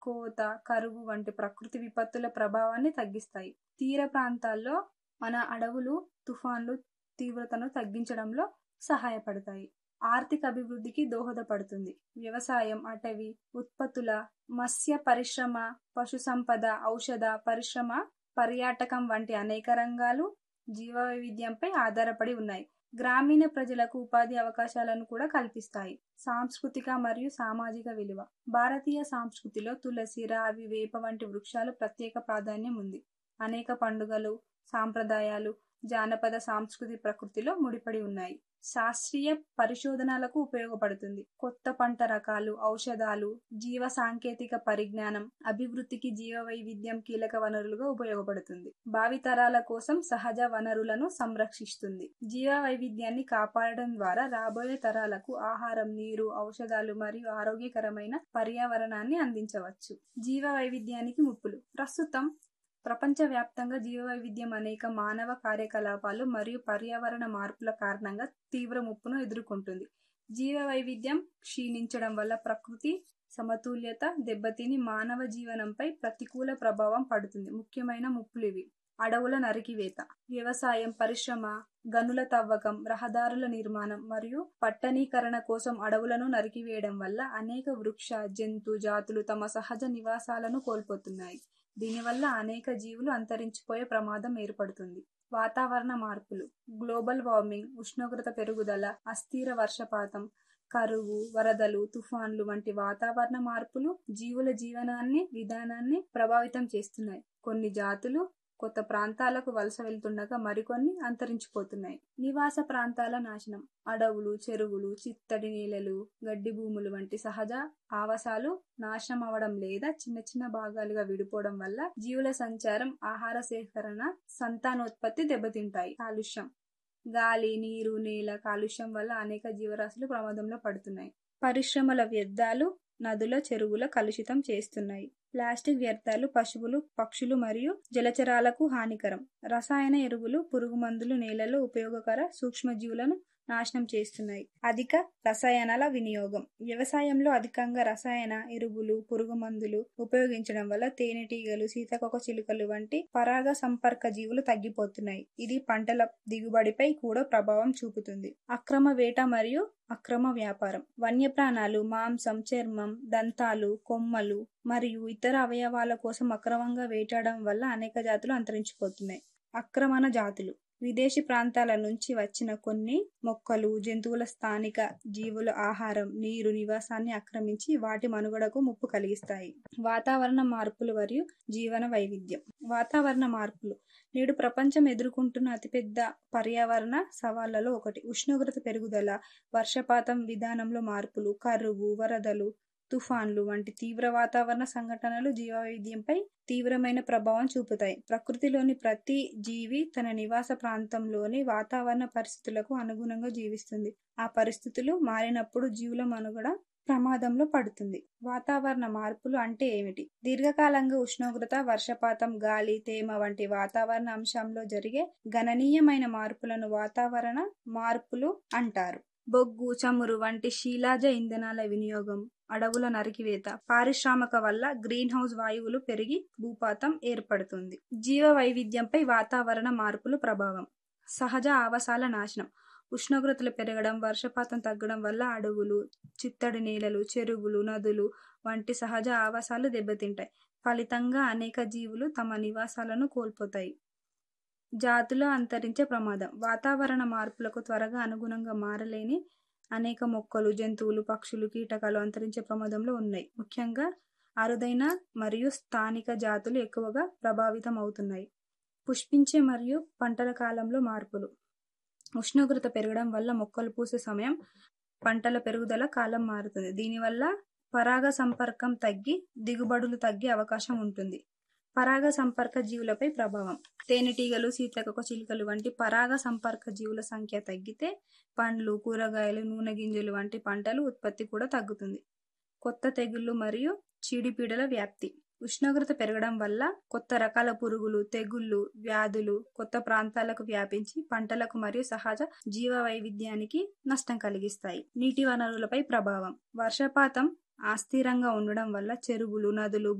కోత కరువు వంటి ప్రకృతి విపత్తుల ప్రభావాన్ని తగ్గిస్తాయి తీర ప్రాంతాల్లో మన అడవులు తుఫాన్లు తీవ్రతను తగ్గించడంలో సహాయపడతాయి ఆర్థిక అభివృద్ధికి దోహదపడుతుంది వ్యవసాయం అటవీ ఉత్పత్తుల మత్స్య పరిశ్రమ పశు సంపద ఔషధ పరిశ్రమ పర్యాటకం వంటి అనేక రంగాలు జీవ వైవిధ్యంపై ఆధారపడి ఉన్నాయి గ్రామీణ ప్రజలకు ఉపాధి అవకాశాలను కూడా కల్పిస్తాయి సాంస్కృతిక మరియు సామాజిక విలువ భారతీయ సంస్కృతిలో తులసి రావి వేప వంటి వృక్షాలు ప్రత్యేక ప్రాధాన్యం ఉంది అనేక పండుగలు సాంప్రదాయాలు జానపద సాంస్కృతి ప్రకృతిలో ముడిపడి ఉన్నాయి శాస్త్రీయ పరిశోధనలకు ఉపయోగపడుతుంది కొత్త పంట రకాలు ఔషధాలు జీవ సాంకేతిక పరిజ్ఞానం అభివృద్ధికి జీవ వైవిధ్యం కీలక వనరులుగా ఉపయోగపడుతుంది భావితరాల కోసం సహజ వనరులను సంరక్షిస్తుంది జీవ వైవిధ్యాన్ని కాపాడడం ద్వారా రాబోయే తరాలకు ఆహారం నీరు ఔషధాలు మరియు ఆరోగ్యకరమైన పర్యావరణాన్ని అందించవచ్చు జీవ వైవిధ్యానికి ముప్పులు ప్రస్తుతం ప్రపంచవ్యాప్తంగా జీవవైవిధ్యం అనేక మానవ కార్యకలాపాలు మరియు పర్యావరణ మార్పుల కారణంగా తీవ్ర ముప్పును ఎదుర్కొంటుంది జీవ వైవిధ్యం క్షీణించడం వల్ల ప్రకృతి సమతుల్యత దెబ్బతిని మానవ జీవనంపై ప్రతికూల ప్రభావం పడుతుంది ముఖ్యమైన ముప్పులు ఇవి అడవుల నరికివేత వ్యవసాయం పరిశ్రమ గనుల తవ్వకం రహదారుల నిర్మాణం మరియు పట్టణీకరణ కోసం అడవులను నరికివేయడం వల్ల అనేక వృక్ష జంతు జాతులు తమ సహజ నివాసాలను కోల్పోతున్నాయి దీనివల్ల అనేక జీవులు అంతరించిపోయే ప్రమాదం ఏర్పడుతుంది వాతావరణ మార్పులు గ్లోబల్ వార్మింగ్ ఉష్ణోగ్రత పెరుగుదల అస్థిర వర్షపాతం కరువు వరదలు తుఫాన్లు వంటి వాతావరణ మార్పులు జీవుల జీవనాన్ని విధానాన్ని ప్రభావితం చేస్తున్నాయి కొన్ని జాతులు కొత్త ప్రాంతాలకు వలస వెళ్తుండగా మరికొన్ని అంతరించిపోతున్నాయి నివాస ప్రాంతాల నాశనం అడవులు చెరువులు చిత్తడి నేలలు గడ్డి భూములు వంటి సహజ ఆవాసాలు నాశనం అవడం లేదా చిన్న చిన్న భాగాలుగా విడిపోవడం వల్ల జీవుల సంచారం ఆహార సేకరణ సంతానోత్పత్తి దెబ్బతింటాయి కాలుష్యం గాలి నీరు నేల కాలుష్యం వల్ల అనేక జీవరాశులు ప్రమాదంలో పడుతున్నాయి పరిశ్రమల వ్యర్థాలు నదుల చెరువుల కలుషితం చేస్తున్నాయి ప్లాస్టిక్ వ్యర్థాలు పశువులు పక్షులు మరియు జలచరాలకు హానికరం రసాయన ఎరువులు పురుగు మందులు నేలలో ఉపయోగకర సూక్ష్మజీవులను నాశనం చేస్తున్నాయి అధిక రసాయనాల వినియోగం వ్యవసాయంలో అధికంగా రసాయన ఎరువులు పురుగు మందులు ఉపయోగించడం వల్ల తేనెటీగలు సీతాకొక చిలుకలు వంటి పరాగ సంపర్క జీవులు తగ్గిపోతున్నాయి ఇది పంటల దిగుబడిపై కూడా ప్రభావం చూపుతుంది అక్రమ వేట మరియు అక్రమ వ్యాపారం వన్యప్రాణాలు మాంసం చర్మం దంతాలు కొమ్మలు మరియు ఇతర అవయవాల కోసం అక్రమంగా వేటాడడం వల్ల అనేక జాతులు అంతరించిపోతున్నాయి ఆక్రమణ జాతులు విదేశీ ప్రాంతాల నుంచి వచ్చిన కొన్ని మొక్కలు జంతువుల స్థానిక జీవుల ఆహారం నీరు నివాసాన్ని ఆక్రమించి వాటి మనుగడకు ముప్పు కలిగిస్తాయి వాతావరణ మార్పులు మరియు జీవన వైవిధ్యం వాతావరణ మార్పులు నేడు ప్రపంచం ఎదుర్కొంటున్న అతిపెద్ద పర్యావరణ సవాళ్లలో ఒకటి ఉష్ణోగ్రత పెరుగుదల వర్షపాతం విధానంలో మార్పులు కరువు వరదలు తుఫాన్లు వంటి తీవ్ర వాతావరణ సంఘటనలు జీవ వైవిధ్యంపై తీవ్రమైన ప్రభావం చూపుతాయి ప్రకృతిలోని ప్రతి జీవి తన నివాస ప్రాంతంలోని వాతావరణ పరిస్థితులకు అనుగుణంగా జీవిస్తుంది ఆ పరిస్థితులు మారినప్పుడు జీవుల మనుగడ ప్రమాదంలో పడుతుంది వాతావరణ మార్పులు అంటే ఏమిటి దీర్ఘకాలంగా ఉష్ణోగ్రత వర్షపాతం గాలి తేమ వంటి వాతావరణ అంశంలో జరిగే గణనీయమైన మార్పులను వాతావరణ మార్పులు అంటారు బొగ్గు చమురు వంటి శీలాజ ఇంధనాల వినియోగం అడవుల నరికివేత పారిశ్రామిక వల్ల గ్రీన్ హౌస్ వాయువులు పెరిగి భూపాతం ఏర్పడుతుంది జీవ వైవిధ్యంపై వాతావరణ మార్పులు ప్రభావం సహజ ఆవాసాల నాశనం ఉష్ణోగ్రతలు పెరగడం వర్షపాతం తగ్గడం వల్ల అడవులు చిత్తడి నేలలు చెరువులు నదులు వంటి సహజ ఆవాసాలు దెబ్బతింటాయి ఫలితంగా అనేక జీవులు తమ నివాసాలను కోల్పోతాయి జాతులు అంతరించే ప్రమాదం వాతావరణ మార్పులకు త్వరగా అనుగుణంగా మారలేని అనేక మొక్కలు జంతువులు పక్షులు కీటకాలు అంతరించే ప్రమాదంలో ఉన్నాయి ముఖ్యంగా అరుదైన మరియు స్థానిక జాతులు ఎక్కువగా ప్రభావితం అవుతున్నాయి పుష్పించే మరియు పంటల కాలంలో మార్పులు ఉష్ణోగ్రత పెరగడం వల్ల మొక్కలు పూసే సమయం పంటల పెరుగుదల కాలం మారుతుంది దీనివల్ల పరాగ సంపర్కం తగ్గి దిగుబడులు తగ్గే అవకాశం ఉంటుంది పరాగ సంపర్క జీవులపై ప్రభావం తేనెటీగలు సీతకొక చిలుకలు వంటి పరాగ సంపర్క జీవుల సంఖ్య తగ్గితే పండ్లు కూరగాయలు నూనె గింజలు వంటి పంటలు ఉత్పత్తి కూడా తగ్గుతుంది కొత్త తెగుళ్లు మరియు చీడిపీడల వ్యాప్తి ఉష్ణోగ్రత పెరగడం వల్ల కొత్త రకాల పురుగులు తెగుళ్లు వ్యాధులు కొత్త ప్రాంతాలకు వ్యాపించి పంటలకు మరియు సహజ జీవ వైవిధ్యానికి నష్టం కలిగిస్తాయి నీటి వనరులపై ప్రభావం వర్షపాతం అస్థిరంగా ఉండడం వల్ల చెరువులు నదులు